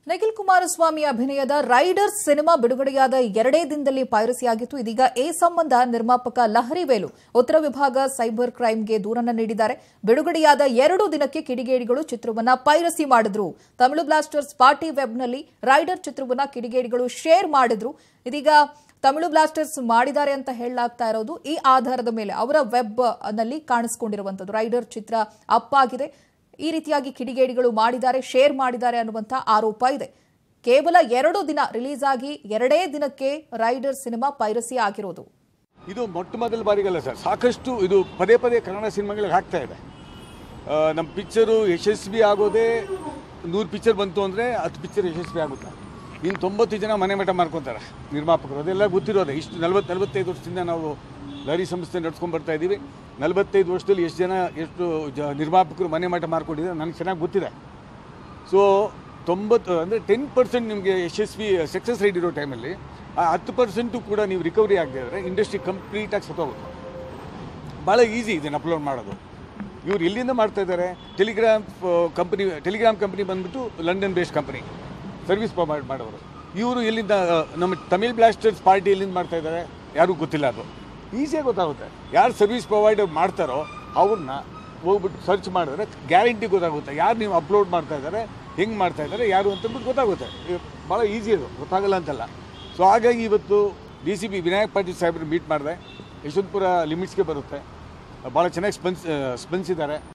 ನಿಖಿಲ್ ಕುಮಾರಸ್ವಾಮಿ ಅಭಿನಯದ Riders cinema ಬಿಡುಗಡೆಯಾದ ಎರಡೇ ದಿನದಲ್ಲಿ ಪೈರಸಿಯಾಗಿತ್ತು ಇದೀಗ ಈ ಸಂಬಂಧ ನಿರ್ಮಾಪಕ ಲಹರಿ ವೇಲು ಉತ್ತರ ವಿಭಾಗ ಸೈಬರ್ ಕ್ರೈಂಗೆ ದೂರನ್ನ ನೀಡಿದ್ದಾರೆ ಬಿಡುಗಡೆಯಾದ ಎರಡು ದಿನಕ್ಕೆ ಕಿಡಿಗೇಡಿಗಳು ಚಿತ್ರವನ್ನ ಪೈರಸಿ ಮಾಡಿದ್ರು ತಮಿಳು ಬ್ಲಾಸ್ಟರ್ಸ್ ಪಾರ್ಟಿ ವೆಬ್ನಲ್ಲಿ ರೈಡರ್ ಚಿತ್ರವನ್ನ ಕಿಡಿಗೇಡಿಗಳು ಶೇರ್ ಮಾಡಿದ್ರು ಇದೀಗ ತಮಿಳು ಬ್ಲಾಸ್ಟರ್ಸ್ ಮಾಡಿದ್ದಾರೆ ಅಂತ ಹೇಳಲಾಗ್ತಾ ಇರೋದು ಈ ಆಧಾರದ ಮೇಲೆ ಅವರ ವೆಬ್ ನಲ್ಲಿ ಕಾಣಿಸ್ಕೊಂಡಿರುವಂತದ್ದು ರೈಡರ್ ಚಿತ್ರ ಅಪ್ಪಾಗಿದೆ ಈ ರೀತಿಯಾಗಿ ಕಿಡಿಗೇಡಿಗಳು ಮಾಡಿದ್ದಾರೆ ಶೇರ್ ಮಾಡಿದ್ದಾರೆ ಅನ್ನುವಂಥ ಆರೋಪ ಇದೆ ಕೇವಲ ಎರಡು ದಿನ ರಿಲೀಸ್ ಆಗಿ ಎರಡೇ ದಿನಕ್ಕೆ ರೈಡರ್ ಸಿನಿಮಾ ಪೈರಸಿ ಆಗಿರೋದು ಇದು ಮೊಟ್ಟ ಮೊದಲ ಬಾರಿಗಲ್ಲ ಸರ್ ಸಾಕಷ್ಟು ಇದು ಪದೇ ಪದೇ ಕನ್ನಡ ಸಿನಿಮಾಗಳಿಗೆ ಆಗ್ತಾ ಇದೆ ಆ, ನಮ್ಮ ಪಿಕ್ಚರು ಯಶಸ್ವಿ ಆಗೋದೇ ನೂರು ಪಿಕ್ಚರ್ ಬಂತು ಅಂದರೆ ಹತ್ತು ಪಿಕ್ಚರ್ ಯಶಸ್ವಿ ಆಗುತ್ತೆ ಇನ್ನು ತೊಂಬತ್ತು ಜನ ಮನೆ ಮಠ ಮಾಡ್ಕೊತಾರೆ ನಿರ್ಮಾಪಕರು ಅದೆಲ್ಲ ಗೊತ್ತಿರೋದೆ ಇಷ್ಟು ನಲ್ವತ್ತು ನಲವತ್ತೈದು ವರ್ಷದಿಂದ ನಾವು ಲಹರಿ ಸಂಸ್ಥೆ ನಡ್ಸ್ಕೊಂಡು ಬರ್ತಾ ಇದ್ದೀವಿ ನಲವತ್ತೈದು ವರ್ಷದಲ್ಲಿ ಎಷ್ಟು ಜನ ಎಷ್ಟು ಜ ನಿರ್ಮಾಪಕರು ಮನೆ ಮಠ ಮಾಡ್ಕೊಂಡಿದ್ದಾರೆ ನನಗೆ ಚೆನ್ನಾಗಿ ಗೊತ್ತಿದೆ ಸೊ ತೊಂಬತ್ತು ಅಂದರೆ ಟೆನ್ ಪರ್ಸೆಂಟ್ ನಿಮಗೆ ಯಶಸ್ವಿ ಸಕ್ಸಸ್ ರೇಟ್ ಇರೋ ಟೈಮಲ್ಲಿ ಆ ಹತ್ತು ಪರ್ಸೆಂಟು ಕೂಡ ನೀವು ರಿಕವರಿ ಆಗದೆ ಇದ್ದರೆ ಇಂಡಸ್ಟ್ರಿ ಕಂಪ್ಲೀಟಾಗಿ ಸತ್ತೋಗುತ್ತೆ ಭಾಳ ಈಸಿ ಇದನ್ನು ಅಪ್ಲೋಡ್ ಮಾಡೋದು ಇವ್ರು ಎಲ್ಲಿಂದ ಮಾಡ್ತಾ ಇದ್ದಾರೆ ಟೆಲಿಗ್ರಾಮ್ ಕಂಪನಿ ಟೆಲಿಗ್ರಾಮ್ ಕಂಪನಿ ಬಂದ್ಬಿಟ್ಟು London based company service provide ಮಾಡೋರು ಇವರು ಎಲ್ಲಿಂದ ಆ, ನಮ್ಮ ತಮಿಳ್ ಬ್ಲಾಸ್ಟರ್ಸ್ ಪಾರ್ಟಿ ಎಲ್ಲಿಂದ ಮಾಡ್ತಾ ಇದ್ದಾರೆ ಯಾರಿಗೂ ಗೊತ್ತಿಲ್ಲ ಅದು ಈಸಿಯಾಗಿ ಗೊತ್ತಾಗುತ್ತೆ ಯಾರು ಸರ್ವಿಸ್ ಪ್ರೊವೈಡರ್ ಮಾಡ್ತಾರೋ ಅವ್ರನ್ನ ಹೋಗ್ಬಿಟ್ಟು ಸರ್ಚ್ ಮಾಡಿದ್ರೆ ಗ್ಯಾರಂಟಿ ಗೊತ್ತಾಗುತ್ತೆ ಯಾರು ನೀವು ಅಪ್ಲೋಡ್ ಮಾಡ್ತಾ ಇದ್ದಾರೆ ಹೆಂಗೆ ಮಾಡ್ತಾ ಇದ್ದಾರೆ ಯಾರು ಅಂತಂದ್ಬಿಟ್ಟು ಗೊತ್ತಾಗುತ್ತೆ ಇದು ಭಾಳ ಈಸಿ ಅದು ಗೊತ್ತಾಗಲ್ಲ ಅಂತಲ್ಲ ಸೊ ಹಾಗಾಗಿ ಇವತ್ತು D C P Vinayak Patil ಸಾಹೇಬ್ರು ಮೀಟ್ ಮಾಡಿದೆ ಯಶವಂತಪುರ ಲಿಮಿಟ್ಸ್ಗೆ ಬರುತ್ತೆ ಭಾಳ ಚೆನ್ನಾಗಿ ಸ್ಪಂದಿಸ್ ಸ್ಪಂದಿಸಿದ್ದಾರೆ